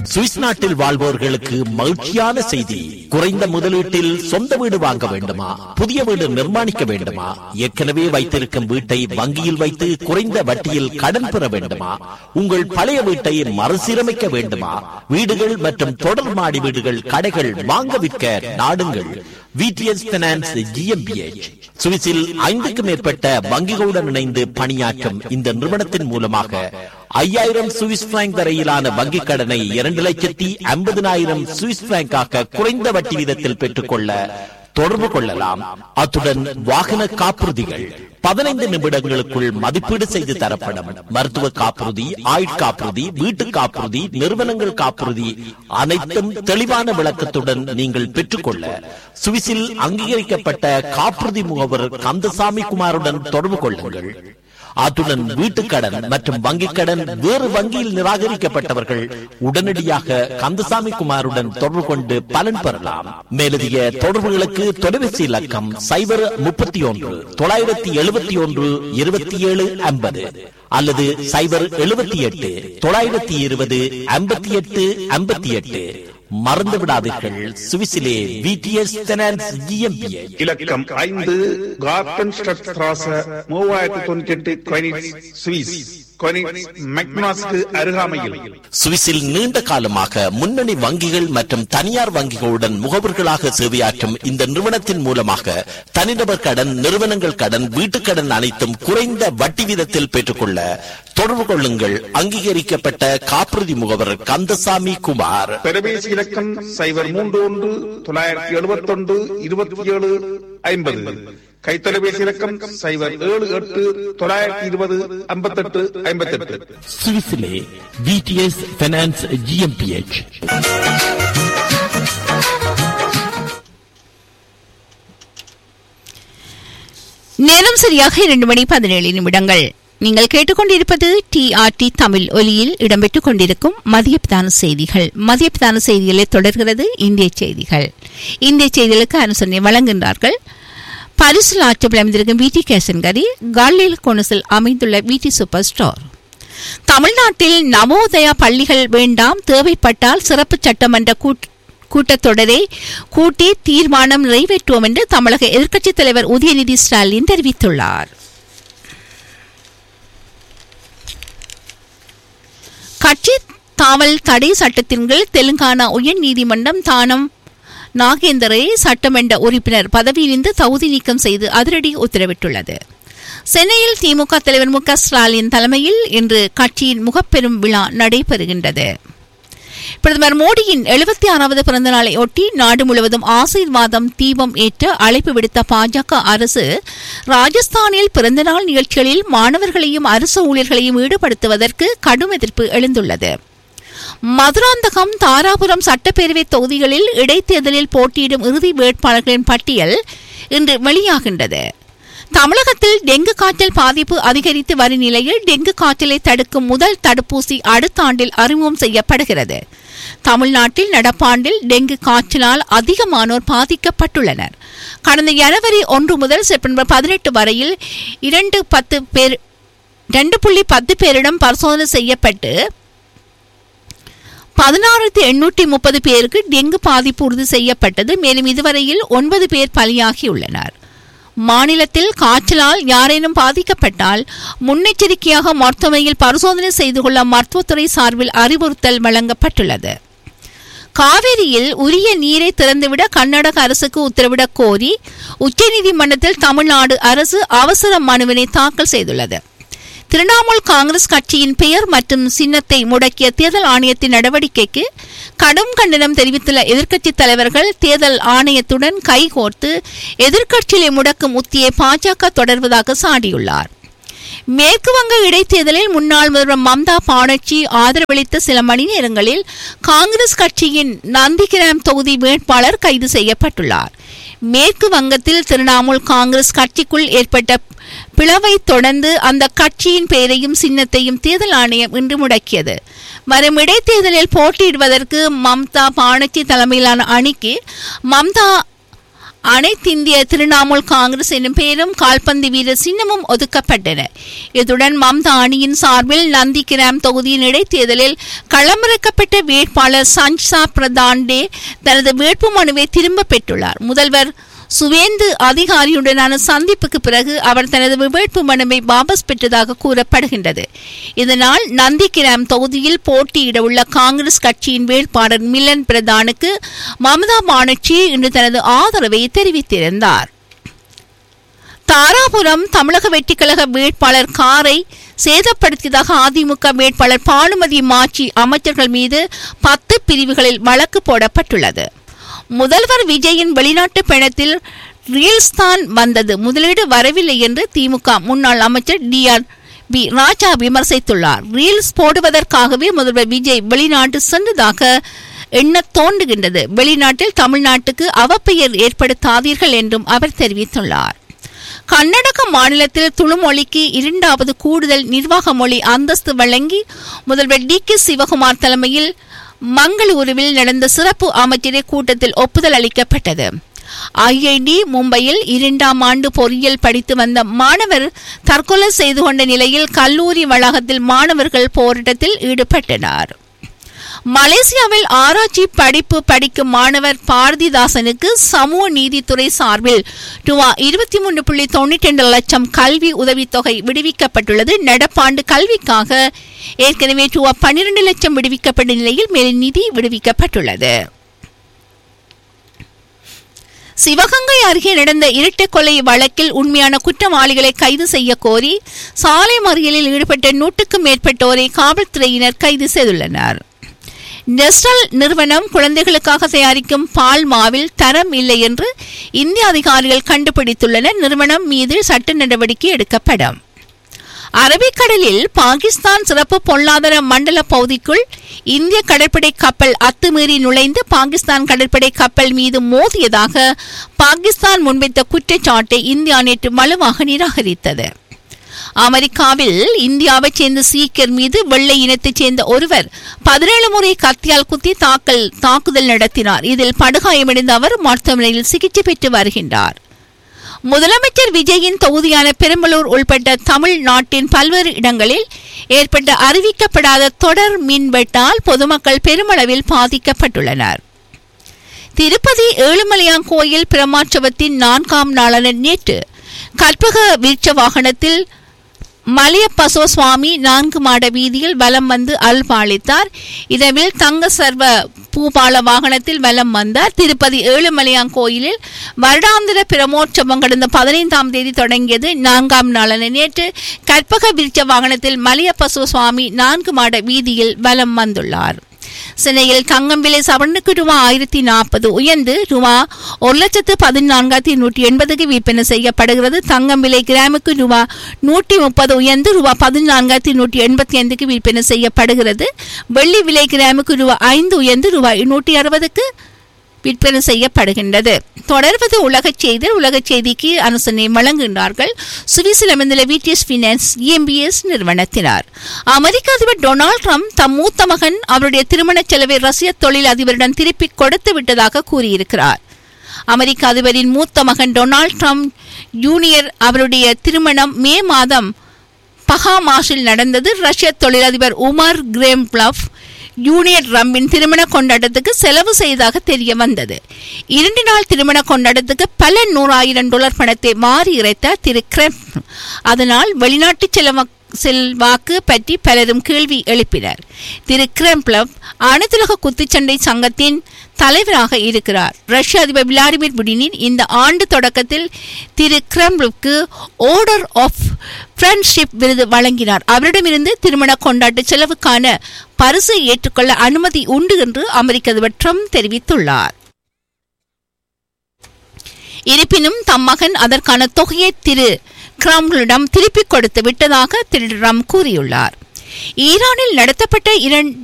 Swiss நாட்டில் வாழ்வோர்களுக்கு மகிழ்ச்சியான செய்தி குறைந்த முதலீட்டில் சொந்த வீடு வாங்க வேண்டுமா புதிய வீடு நிர்மாணிக்க வேண்டுமா ஏற்கனவே வைத்திருக்கும் வீட்டை வங்கியில் வைத்து குறைந்த வட்டியில் கடன் பெற வேண்டுமா உங்கள் பழைய வீட்டை மறுசீரமைக்க வேண்டுமா வீடுகள் மற்றும் தொடர் மாடி வீடுகள் கடைகள் வாங்க விற்க நாடுங்கள் விடிஎஸ் பினான்ஸ் ஜிஎம்பிஎச் சுவிஸில் ஐந்துக்கும் மேற்பட்ட வங்கிகளுடன் இணைந்து பணியாற்றும் இந்த நிறுவனத்தின் மூலமாக ஐயாயிரம் சுவிஸ் பிராங்க் வரையிலான வங்கிக் கடனை இரண்டு லட்சத்தி ஐம்பதினாயிரம் சுவிஸ் பிராங்காக குறைந்த வட்டி வீதத்தில் பெற்றுக்கொள்ள தொடர்பு கொள்ளலாம் அத்துடன் வாகன காப்புறுதிகள் பதினைந்து நிமிடங்களுக்குள் மதிப்பீடு செய்து தரப்படும் மருத்துவ காப்புறுதி ஆயுட்காப்புறுதி வீட்டு காப்புறுதி நிறுவனங்கள் காப்புறுதி அனைத்தும் தெளிவான விளக்கத்துடன் நீங்கள் பெற்றுக்கொள்ள சுவிஸில் அங்கீகரிக்கப்பட்ட காப்புறுதி முகவர் கந்தசாமி குமாருடன் தொடர்பு கொள்ளுங்கள் அத்துடன் வீட்டுக்கடன் மற்றும் வங்கிக் கடன் வேறு வங்கியில் நிராகரிக்கப்பட்டவர்கள் உடனடியாக கந்தசாமி குமாருடன் தொடர்பு கொண்டு பலன் பெறலாம் மேலதிக தொடர்புகளுக்கு தொலைபேசி இலக்கம் சைபர் முப்பத்தி ஒன்று தொள்ளாயிரத்தி எழுபத்தி ஒன்று இருபத்தி ஏழு ஐம்பது அல்லது சைபர் எழுபத்தி எட்டு தொள்ளாயிரத்தி இருபது ஐம்பத்தி எட்டு ஐம்பத்தி எட்டு மறந்து விடாதீர்கள் சுவிசிலே விடிஎஸ் ஃபைனான்ஸ் ஜிஎம்பிஏ இலக்கம் ஐந்து கார்டன் ஸ்ட்ராச மூவாயிரத்தி தொண்ணூத்தி எட்டு கொயினிட்ஸ் சுவிஸ் கொயினிட்ஸ் மெக்னாஸ்க்கு அருகாமையில் சுவிஸில் நீண்ட காலமாக முன்னணி வங்கிகள் மற்றும் தனியார் வங்கிகளுடன் முகவர்களாக சேவையாற்றும் இந்த நிறுவனத்தின் மூலமாக தனிநபர் கடன் நிறுவனங்கள் கடன் வீட்டுக் கடன் அனைத்தும் குறைந்த வட்டி வீதத்தில் பெற்றுக்கொள்ள தொடர்பு கொள்ளுங்கள் அங்கீகரிக்கப்பட்ட காப்புறுதி முகவர் கந்தசாமி குமார் தொலைபேசி இலக்கம் சைபர் மூன்று ஒன்று தொள்ளாயிரத்தி எழுபத்தி ஒன்று இருபத்தி ஏழு ஐம்பது கைத்தொலைபேசி இலக்கம் சைபர் ஏழு எட்டு தொள்ளாயிரத்தி இருபது ஐம்பத்தெட்டு ஐம்பத்தெட்டு சுவிஸிலே விடிஎஸ் ஃபைனான்ஸ் ஜிஎம்பிஎச் நேரம் சரியாக இரண்டு மணி பதினேழு நிமிடங்கள் நீங்கள் கேட்டுக்கொண்டிருப்பது டிஆர்டி தமிழ் ஒலியில் இடம்பெற்றுக் கொண்டிருக்கும் மதிய பிரதான செய்திகள் மதிய பிரதான செய்திகளை தொடர்கிறது இந்திய செய்திகள் இந்திய செய்திகளுக்கு அனுசரணை வழங்குகின்றார்கள் பரிசில் ஆற்றல் அமைந்திருக்கும் விடி கேசன்கரி காலில் கொனசில் அமைந்துள்ள விடி சூப்பர் ஸ்டோர் தமிழ்நாட்டில் நவோதயா பள்ளிகள் வேண்டாம் தேவைப்பட்டால் சிறப்பு சட்டமன்ற கூட் கூட்டத்தொடரை கூட்டி தீர்மானம் நிறைவேற்றுவோம் என்று தமிழக எதிர்க்கட்சித் தலைவர் உதயநிதி ஸ்டாலின் தெரிவித்துள்ளார் கட்சி தாவல் தடை சட்டத்தின் கீழ் தெலுங்கானா உயர் நீதிமன்றம் தானம் நாகேந்தரை சட்டமன்ற உறுப்பினர் பதவியிலிருந்து தகுதி நீக்கம் செய்து அதிரடி உத்தரவிட்டுள்ளது சென்னையில் திமுக தலைவர் மு க ஸ்டாலின் தலைமையில் இன்று கட்சியின் முகப்பெரும் விழா நடைபெறுகின்றது பிரதமர் மோடியின் எழுபத்தி ஆறாவது பிறந்த நாளை ஒட்டி நாடு முழுவதும் ஆசீர்வாதம் தீபம் ஏற்ற அழைப்பு விடுத்த பாஜக அரசு ராஜஸ்தானில் பிறந்தநாள் நிகழ்ச்சிகளில் மாணவர்களையும் அரசு ஊழியர்களையும் ஈடுபடுத்துவதற்கு கடும் எதிர்ப்பு எழுந்துள்ளது மதுராந்தகம் தாராபுரம் சட்டப்பேரவை தொகுதிகளில் இடைத்தேர்தலில் போட்டியிடும் இறுதி வேட்பாளர்களின் பட்டியல் இன்று வெளியாகின்றது தமிழகத்தில் டெங்கு காய்ச்சல் பாதிப்பு அதிகரித்து வரும் நிலையில் டெங்கு காய்ச்சலை தடுக்கும் முதல் தடுப்பூசி அடுத்த ஆண்டில் அறிமுகம் செய்யப்படுகிறது தமிழ்நாட்டில் நடப்பாண்டில் டெங்கு காய்ச்சலால் அதிகமானோர் பாதிக்கப்பட்டுள்ளனர் கடந்த ஜனவரி ஒன்று முதல் செப்டம்பர் பதினெட்டு வரையில் இரண்டு பத்து பேர் ரெண்டு புள்ளி பத்து பேரிடம் பரிசோதனை செய்யப்பட்டு பதினாயிரத்தி எண்ணூற்றி முப்பது பேருக்கு டெங்கு பாதிப்பு உறுதி செய்யப்பட்டது மேலும் இதுவரையில் ஒன்பது பேர் பலியாகியுள்ளனர் மாநிலத்தில் காய்ச்சலால் யாரேனும் பாதிக்கப்பட்டால் முன்னெச்சரிக்கையாக மருத்துவமனையில் பரிசோதனை செய்து கொள்ள மருத்துவத்துறை சார்பில் அறிவுறுத்தல் வழங்கப்பட்டுள்ளது காவிரியில் உரிய நீரை திறந்துவிட கர்நாடக அரசுக்கு உத்தரவிடக் கோரி உச்சநீதிமன்றத்தில் தமிழ்நாடு அரசு அவசர மனுவினை தாக்கல் செய்துள்ளது திரிணாமுல் காங்கிரஸ் கட்சியின் பெயர் மற்றும் சின்னத்தை முடக்கிய தேர்தல் ஆணையத்தின் நடவடிக்கைக்கு கடும் கண்டனம் தெரிவித்துள்ள எதிர்க்கட்சித் தலைவர்கள் தேர்தல் ஆணையத்துடன் கைகோர்த்து எதிர்க்கட்சியை முடக்கும் உத்தியை பாஜக தொடர்வதாக சாடியுள்ளார் மேற்கு வங்க இடைத்தேர்தலில் முன்னாள் முதல்வர் மம்தா பானர்ஜி ஆதரவளித்த சில மணி நேரங்களில் காங்கிரஸ் கட்சியின் நந்திகிராம் தொகுதி வேட்பாளர் கைது செய்யப்பட்டுள்ளார் மேற்கு வங்கத்தில் திரிணாமுல் காங்கிரஸ் கட்சிக்குள் ஏற்பட்ட பிளவை தொடர்ந்து அந்த கட்சியின் பெயரையும் சின்னத்தையும் தேர்தல் ஆணையம் இன்று முடக்கியது வரும் இடைத்தேர்தலில் போட்டியிடுவதற்கு மம்தா பானர்ஜி தலைமையிலான அணிக்கு மம்தா அனைத்திந்திய திரிணாமுல் காங்கிரஸ் எனும் பெயரும் கால்பந்து வீரர் சின்னமும் ஒதுக்கப்பட்டன இதுடன் மம்தா அணியின் சார்பில் நந்திகிராம் தொகுதியின் இடைத்தேர்தலில் களமிறக்கப்பட்ட வேட்பாளர் சஞ்சா பிரதாண்டே தனது வேட்புமனுவை திரும்ப பெற்றுள்ளார் முதல்வர் சுவேந்து அதிகாரியுடனான சந்திப்புக்கு பிறகு அவர் தனது வேட்பு மனுவை வாபஸ் பெற்றதாக கூறப்படுகின்றது இதனால் நந்திகிராம் தொகுதியில் போட்டியிட உள்ள காங்கிரஸ் கட்சியின் வேட்பாளர் மிலன் பிரதானுக்கு மமதா பானர்ஜி இன்று தனது ஆதரவை தெரிவித்திருந்தார் தாராபுரம் தமிழக வெற்றிக்கழக வேட்பாளர் காரை சேதப்படுத்தியதாக அதிமுக வேட்பாளர் பானுமதி மாச்சி அமைச்சர்கள் மீது பத்து பிரிவுகளில் வழக்கு போடப்பட்டுள்ளது முதல்வர் விஜயின் வெளிநாட்டு பயணத்தில் ரீல்ஸ் தான் வந்தது முதலீடு வரவில்லை என்று திமுக முன்னாள் அமைச்சர் டி ஆர் பி ராஜா விமர்சித்துள்ளார் ரீல்ஸ் போடுவதற்காகவே முதல்வர் விஜய் வெளிநாட்டு சென்றதாக எண்ண தோன்றுகின்றது வெளிநாட்டில் தமிழ்நாட்டுக்கு அவப்பெயர் ஏற்படுத்தாதீர்கள் என்றும் அவர் தெரிவித்துள்ளார் கர்நாடக மாநிலத்தில் துளு மொழிக்கு இரண்டாவது கூடுதல் நிர்வாக மொழி அந்தஸ்து வழங்கி முதல்வர் டி கே சிவகுமார் தலைமையில் மங்களூருவில் நடந்த சிறப்பு அமைச்சரவை கூட்டத்தில் ஒப்புதல் அளிக்கப்பட்டது ஐஐடி மும்பையில் இரண்டாம் ஆண்டு பொறியியல் படித்து வந்த மாணவர் தற்கொலை செய்து கொண்ட நிலையில் கல்லூரி வளாகத்தில் மாணவர்கள் போராட்டத்தில் ஈடுபட்டனர் மலேசியாவில் ஆராய்ச்சி படிப்பு படிக்கும் மாணவர் பாரதிதாசனுக்கு சமூக நீதித்துறை சார்பில் ரூபா இருபத்தி மூன்று புள்ளி தொண்ணூற்றி ரெண்டு லட்சம் கல்வி உதவித்தொகை விடுவிக்கப்பட்டுள்ளது நடப்பாண்டு கல்விக்காக ஏற்கனவே ரூபா பன்னிரண்டு லட்சம் விடுவிக்கப்பட்ட நிலையில் மேலும் நிதி விடுவிக்கப்பட்டுள்ளது சிவகங்கை அருகே நடந்த இரட்டை கொலை வழக்கில் உண்மையான குற்றவாளிகளை கைது செய்ய கோரி சாலை மறியலில் ஈடுபட்ட நூற்றுக்கும் மேற்பட்டோரை காவல்துறையினர் கைது செய்துள்ளனர் நெஸ்டல் நிறுவனம் குழந்தைகளுக்காக தயாரிக்கும் பால் மாவில் தரம் இல்லை என்று இந்திய அதிகாரிகள் கண்டுபிடித்துள்ளனர் நிறுவனம் மீது சட்ட நடவடிக்கை எடுக்கப்படும் அரபிக்கடலில் பாகிஸ்தான் சிறப்பு பொருளாதார மண்டல பகுதிக்குள் இந்திய கடற்படை கப்பல் அத்துமீறி நுழைந்து பாகிஸ்தான் கடற்படை கப்பல் மீது மோதியதாக பாகிஸ்தான் முன்வைத்த குற்றச்சாட்டை இந்தியா நேற்று வலுவாக நிராகரித்தது அமெரிக்காவில் இந்தியாவைச் சேர்ந்த சீக்கியர் மீது வெள்ளை இனத்தைச் சேர்ந்த ஒருவர் பதினேழு முறை கத்தியால் குத்தி தாக்கல் தாக்குதல் நடத்தினார் இதில் படுகாயமடைந்த அவர் மருத்துவமனையில் சிகிச்சை பெற்று வருகின்றார் முதலமைச்சர் விஜயின் தொகுதியான பெரம்பலூர் உள்பட்ட தமிழ்நாட்டின் பல்வேறு இடங்களில் ஏற்பட்ட அறிவிக்கப்படாத தொடர் மின்வெட்டால் பொதுமக்கள் பெருமளவில் பாதிக்கப்பட்டுள்ளனர் திருப்பதி ஏழுமலையான் கோயில் பிரமாற்சவத்தின் நான்காம் நாளான நேற்று கற்பக வீழ்ச்ச வாகனத்தில் மலையப்பசோ சுவாமி நான்கு மாட வீதியில் வலம் வந்து அல்பாளித்தார் இரவில் தங்க சர்வ பூபால வாகனத்தில் வலம் வந்தார் திருப்பதி ஏழுமலையான் கோயிலில் வருடாந்திர பிரமோற்சவம் கடந்த பதினைந்தாம் தேதி தொடங்கியது நான்காம் நாளான நேற்று கற்பக விருட்ச வாகனத்தில் மலையப்பசோ சுவாமி நான்கு மாட வீதியில் வலம் வந்துள்ளார் சென்னையில் தங்கம் விலை சவரனுக்கு ரூபா ஆயிரத்தி நாற்பது உயர்ந்து ரூபா ஒரு லட்சத்து பதினான்காயிரத்தி நூற்றி எண்பதுக்கு விற்பனை செய்யப்படுகிறது தங்கம் விலை கிராமுக்கு ரூபா நூற்றி முப்பது உயர்ந்து ரூபா பதினான்காயிரத்தி நூற்றி எண்பத்தி ஐந்துக்கு விற்பனை செய்யப்படுகிறது வெள்ளி விலை கிராமுக்கு ரூபா ஐந்து உயர்ந்து ரூபாய் நூற்றி அறுபதுக்கு விற்பனை செய்யப்படுகின்றது தொடர்வது உலகச் செய்தி உலகச் செய்திக்கு அனுசரணை வழங்குகின்றார்கள் சுவிஸில் அமைந்துள்ள விடிஎஸ் பினான்ஸ் இஎம்பிஎஸ் நிறுவனத்தினார் அமெரிக்க அதிபர் டொனால்ட் ட்ரம்ப் தம் மூத்த மகன் அவருடைய திருமண செலவை ரஷ்ய தொழில் அதிபரிடம் திருப்பி கொடுத்து விட்டதாக கூறியிருக்கிறார் அமெரிக்க அதிபரின் மூத்த மகன் டொனால்ட் ட்ரம்ப் ஜூனியர் அவருடைய திருமணம் மே மாதம் பஹாமாஸில் நடந்தது ரஷ்ய தொழிலதிபர் உமர் கிரேம் பிளஃப் ஜூனியர் ரம்பின் திருமண கொண்டாட்டத்துக்கு செலவு செய்ததாக தெரிய வந்தது இரண்டு நாள் திருமண கொண்டாட்டத்துக்கு பல நூறாயிரம் டாலர் பணத்தை மாறி இறைத்தார் திரு கிரெம் அதனால் வெளிநாட்டு செலவ செல்வாக்கு பற்றி பலரும் கேள்வி எழுப்பினர் திரு கிரெம்ப்ளவ் அனைத்துலக குத்துச்சண்டை சங்கத்தின் தலைவராக இருக்கிறார் ரஷ்ய அதிபர் விளாடிமிர் புடினின் இந்த ஆண்டு தொடக்கத்தில் திரு கிரெம்ப்ளுக்கு ஓர்டர் ஆஃப் ஃப்ரெண்ட்ஷிப் விருது வழங்கினார் அவரிடமிருந்து திருமண கொண்டாட்ட செலவுக்கான பரிசை ஏற்றுக்கொள்ள அனுமதி உண்டு என்று அமெரிக்க அதிபர் ட்ரம்ப் தெரிவித்துள்ளார் இருப்பினும் தம் மகன் அதற்கான தொகையை திரு கிராம்களிடம் திருப்பிக் கொடுத்து விட்டதாக திரு ட்ரம்ப் கூறியுள்ளார் ஈரானில் நடத்தப்பட்ட இரண்டு